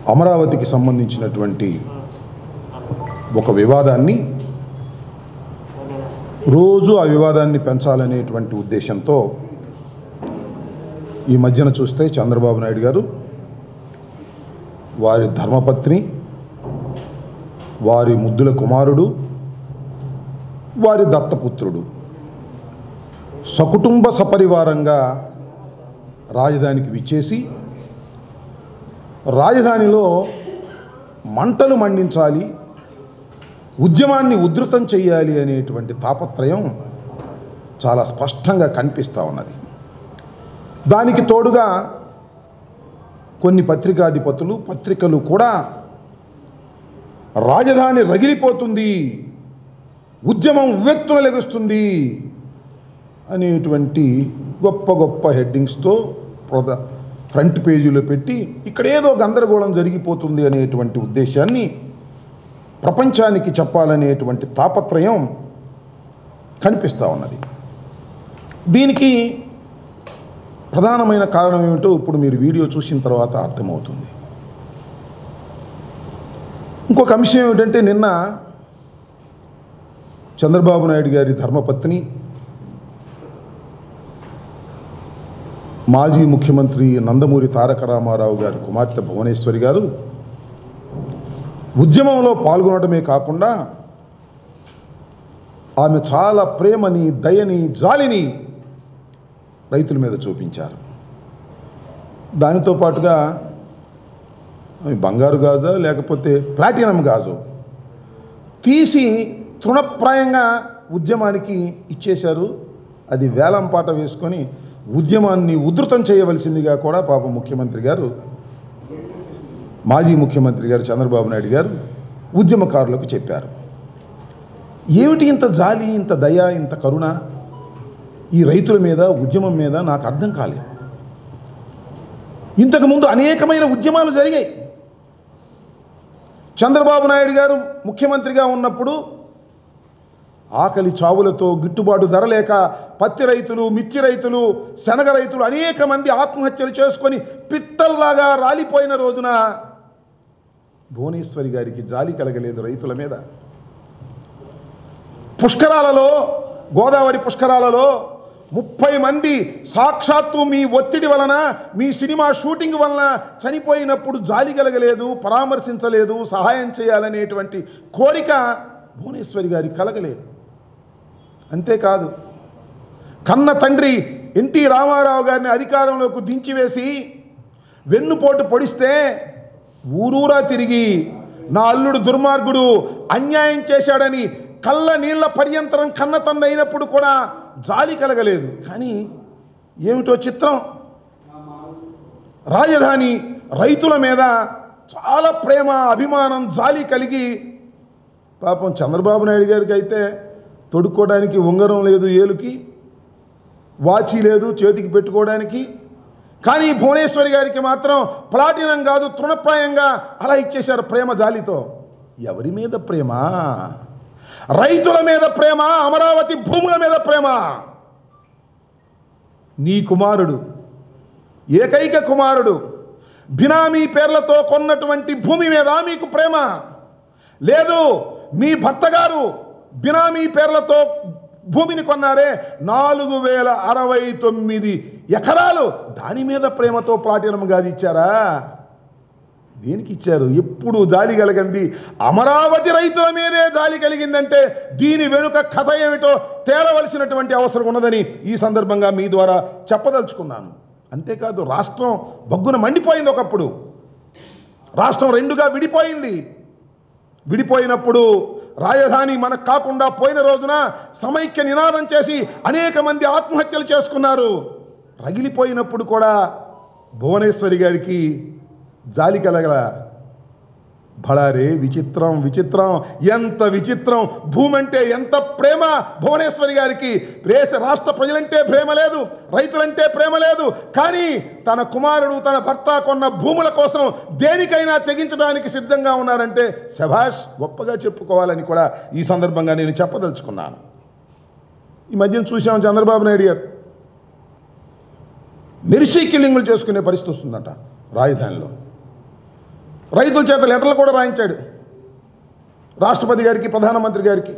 అమరావతికి సంబంధించినటువంటి ఒక వివాదాన్ని రోజు ఆ వివాదాన్ని పెంచాలనేటువంటి ఉద్దేశంతో ఈ మధ్యన చూస్తే చంద్రబాబు నాయుడు గారు వారి ధర్మపత్ని వారి ముద్దుల కుమారుడు వారి దత్తపుత్రుడు సకుటుంబ సపరివారంగా రాజధానికి విచ్చేసి రాజధానిలో మంటలు మండించాలి ఉద్యమాన్ని ఉధృతం చేయాలి అనేటువంటి తాపత్రయం చాలా స్పష్టంగా కనిపిస్తూ ఉన్నది దానికి తోడుగా కొన్ని పత్రికాధిపతులు పత్రికలు కూడా రాజధాని రగిలిపోతుంది ఉద్యమం ఉవ్వెత్తున లెగుస్తుంది అనేటువంటి గొప్ప గొప్ప హెడ్డింగ్స్తో ప్రధ ఫ్రంట్ పేజీలో పెట్టి ఇక్కడ ఏదో గందరగోళం జరిగిపోతుంది అనేటువంటి ఉద్దేశాన్ని ప్రపంచానికి చెప్పాలనేటువంటి తాపత్రయం కనిపిస్తూ ఉన్నది దీనికి ప్రధానమైన కారణం ఏమిటో ఇప్పుడు మీరు వీడియో చూసిన తర్వాత అర్థమవుతుంది ఇంకొక అంశం ఏమిటంటే నిన్న చంద్రబాబు నాయుడు గారి ధర్మపత్ని మాజీ ముఖ్యమంత్రి నందమూరి తారక రామారావు గారి కుమార్తె భువనేశ్వరి గారు ఉద్యమంలో పాల్గొనడమే కాకుండా ఆమె చాలా ప్రేమని దయని జాలిని రైతుల మీద చూపించారు దానితో పాటుగా అవి బంగారు గాజా లేకపోతే ప్లాటినం గాజు తీసి తృణప్రాయంగా ఉద్యమానికి ఇచ్చేశారు అది వేలం పాట వేసుకొని ఉద్యమాన్ని ఉధృతం చేయవలసిందిగా కూడా పాప ముఖ్యమంత్రి గారు మాజీ ముఖ్యమంత్రి గారు చంద్రబాబు నాయుడు గారు ఉద్యమకారులకు చెప్పారు ఏమిటి ఇంత జాలి ఇంత దయ ఇంత కరుణ ఈ రైతుల మీద ఉద్యమం మీద నాకు అర్థం కాలేదు ఇంతకుముందు అనేకమైన ఉద్యమాలు జరిగాయి చంద్రబాబు నాయుడు గారు ముఖ్యమంత్రిగా ఉన్నప్పుడు ఆకలి చావులతో గిట్టుబాటు ధర లేక పత్తి రైతులు మిర్చి రైతులు శనగ రైతులు అనేక మంది ఆత్మహత్యలు చేసుకొని పిట్టల్లాగా రాలిపోయిన రోజున భువనేశ్వరి గారికి జాలి కలగలేదు రైతుల మీద పుష్కరాలలో గోదావరి పుష్కరాలలో ముప్పై మంది సాక్షాత్తు మీ ఒత్తిడి వలన మీ సినిమా షూటింగ్ వలన చనిపోయినప్పుడు జాలి కలగలేదు పరామర్శించలేదు సహాయం చేయాలనేటువంటి కోరిక భువనేశ్వరి గారికి కలగలేదు అంతేకాదు కన్న తండ్రి ఎన్టీ రామారావు గారిని అధికారంలోకి దించివేసి వెన్నుపోటు పొడిస్తే ఊరూరా తిరిగి నా అల్లుడు దుర్మార్గుడు అన్యాయం చేశాడని కళ్ళ నీళ్ల పర్యంతరం కన్న తండ్రి అయినప్పుడు కూడా జాలి కలగలేదు కానీ ఏమిటో చిత్రం రాజధాని రైతుల మీద చాలా ప్రేమ అభిమానం జాలి కలిగి పాపం చంద్రబాబు నాయుడు గారికి అయితే తొడుక్కోవడానికి ఉంగరం లేదు ఏలుకి వాచి లేదు చేతికి పెట్టుకోవడానికి కానీ భువనేశ్వరి గారికి మాత్రం ప్లాటినం కాదు తృణప్రాయంగా అలా ఇచ్చేశారు ప్రేమ జాలితో ఎవరి మీద ప్రేమ రైతుల మీద ప్రేమ అమరావతి భూముల మీద ప్రేమ నీ కుమారుడు ఏకైక కుమారుడు బినామీ పేర్లతో కొన్నటువంటి భూమి మీద మీకు ప్రేమ లేదు మీ భర్త గారు బినామీ పేర్లతో భూమిని కొన్నారే నాలుగు వేల అరవై తొమ్మిది ఎకరాలు దాని మీద ప్రేమతో ప్లాటినం గాది ఇచ్చారా దేనికి ఇచ్చారు ఎప్పుడు జాలి కలిగింది అమరావతి రైతుల మీదే జాలి కలిగిందంటే దీని వెనుక కథ ఏమిటో తేలవలసినటువంటి అవసరం ఉన్నదని ఈ సందర్భంగా మీ ద్వారా చెప్పదలుచుకున్నాను అంతేకాదు రాష్ట్రం బగ్గున మండిపోయింది ఒకప్పుడు రాష్ట్రం రెండుగా విడిపోయింది విడిపోయినప్పుడు రాజధాని మనకు కాకుండా పోయిన రోజున సమైక్య నినాదం చేసి అనేక మంది ఆత్మహత్యలు చేసుకున్నారు రగిలిపోయినప్పుడు కూడా భువనేశ్వరి గారికి జాలి కలగల భళారే విచిత్రం విచిత్రం ఎంత విచిత్రం భూమి అంటే ఎంత ప్రేమ భువనేశ్వరి గారికి దేశ రాష్ట్ర ప్రజలంటే ప్రేమ లేదు రైతులంటే ప్రేమ లేదు కానీ తన కుమారుడు తన భర్త కొన్న భూముల కోసం దేనికైనా తెగించడానికి సిద్ధంగా ఉన్నారంటే శభాష్ గొప్పగా చెప్పుకోవాలని కూడా ఈ సందర్భంగా నేను చెప్పదలుచుకున్నాను ఈ మధ్యన చూసాం చంద్రబాబు నాయుడు గారు మెరిసీ కిల్లింగులు చేసుకునే పరిస్థితి వస్తుందట రాజధానిలో రైతుల చేత లెటర్లు కూడా రాయించాడు రాష్ట్రపతి గారికి ప్రధానమంత్రి గారికి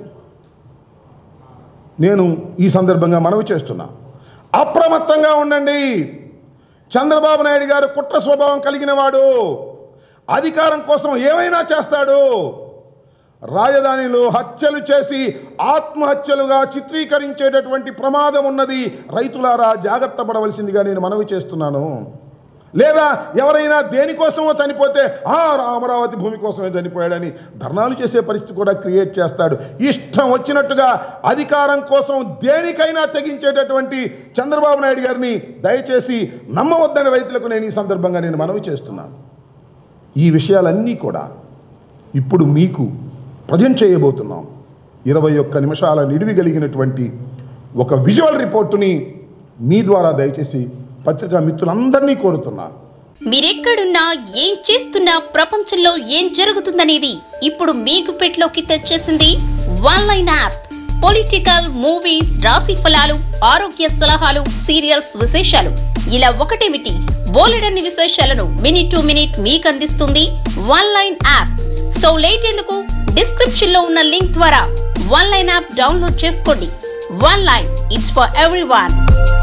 నేను ఈ సందర్భంగా మనవి చేస్తున్నా అప్రమత్తంగా ఉండండి చంద్రబాబు నాయుడు గారు కుట్ర స్వభావం కలిగిన వాడు అధికారం కోసం ఏమైనా చేస్తాడు రాజధానిలో హత్యలు చేసి ఆత్మహత్యలుగా చిత్రీకరించేటటువంటి ప్రమాదం ఉన్నది రైతులారా జాగ్రత్త పడవలసిందిగా నేను మనవి చేస్తున్నాను లేదా ఎవరైనా దేనికోసమో చనిపోతే ఆ అమరావతి భూమి కోసమే చనిపోయాడని ధర్నాలు చేసే పరిస్థితి కూడా క్రియేట్ చేస్తాడు ఇష్టం వచ్చినట్టుగా అధికారం కోసం దేనికైనా తెగించేటటువంటి చంద్రబాబు నాయుడు గారిని దయచేసి నమ్మవద్దని రైతులకు నేను ఈ సందర్భంగా నేను మనవి చేస్తున్నాను ఈ విషయాలన్నీ కూడా ఇప్పుడు మీకు ప్రజెంట్ చేయబోతున్నాం ఇరవై ఒక్క నిమిషాల నిడివి కలిగినటువంటి ఒక విజువల్ రిపోర్టుని మీ ద్వారా దయచేసి పత్రికా మిత్రులందరినీ కోరుతున్నా మీరెక్కడున్నా ఏం చేస్తున్నా ప్రపంచంలో ఏం జరుగుతుందనేది ఇప్పుడు మీ గుప్పెట్లోకి తెచ్చేసింది one line app political movies రాశి ఫలాలు ఆరోగ్య సలహాలు సీరియల్స్ విశేషాలు ఇలా ఒకటేమిటి బోలెడన్ని విశేషాలను మినిట్ టు మినిట్ మీకు అందిస్తుంది one line app so late ఎందుకు డిస్క్రిప్షన్ లో ఉన్న లింక్ ద్వారా వన్ లైన్ యాప్ డౌన్లోడ్ చేసుకోండి one line it's for every